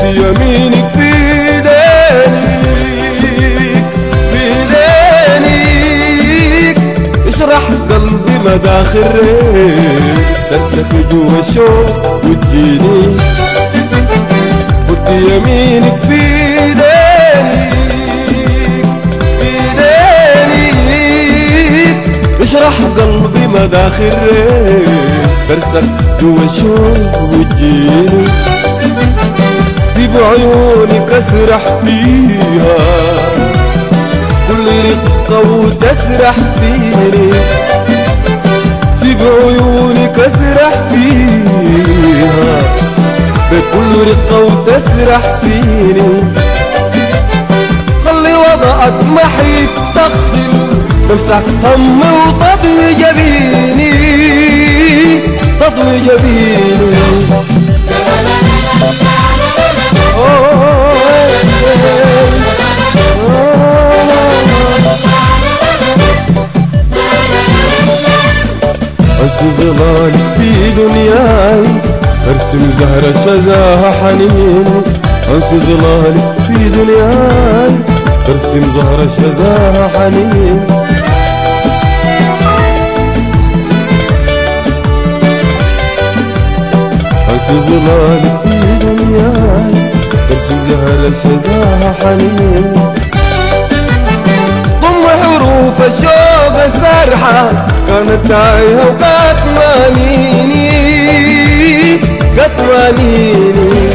يمينك في دينك في دينك اشرح قلبي مداخل ريك ترسخي جوا الشوق وتجيني خد يمينك في دينك في دينك اشرح قلبي مداخل ريك ترسخ جوا الشوق وتجيني سيب عيونك اسرح فيها كل رقة وتسرح فيني سيب عيونك اسرح فيها بكل رقة وتسرح فيني خلي وضعك محيط تغسل تمسح هم وتضوي جبيني تضوي جبيني بس ظلالك في دنياي ارسم زهرة شذاها حنين انس ظلالك في دنياي ارسم زهرة شذاها حنين انس ظلالك في دنياي ارسم زهرة شذاها حنين ضم حروف الشوق السرحة كانت تايهة وكاتمانيني كاتمانيني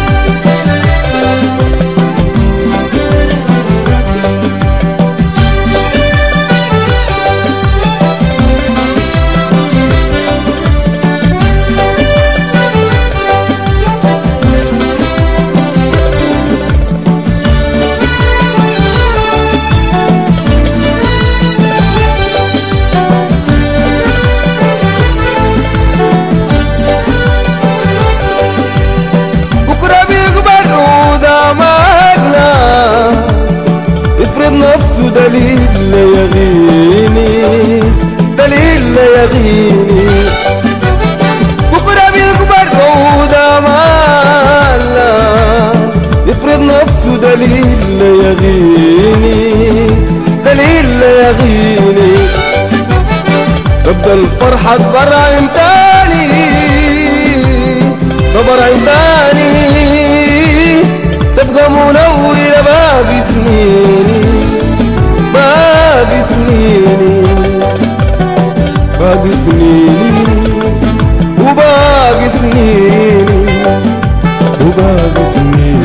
بكرة بيكبر ودمعنا يفرض نفسه دليل لا يغيني دليل لا يغيني بكرة بيكبر ودمعنا يفرض نفسه دليل لا يغيني دليل لا يغيني تبدا الفرحة تبرعم تاني تبرعم تاني تبقى منورة باقي سنيني باقي سنيني باقي سنيني وباقي سنيني وباقي سنيني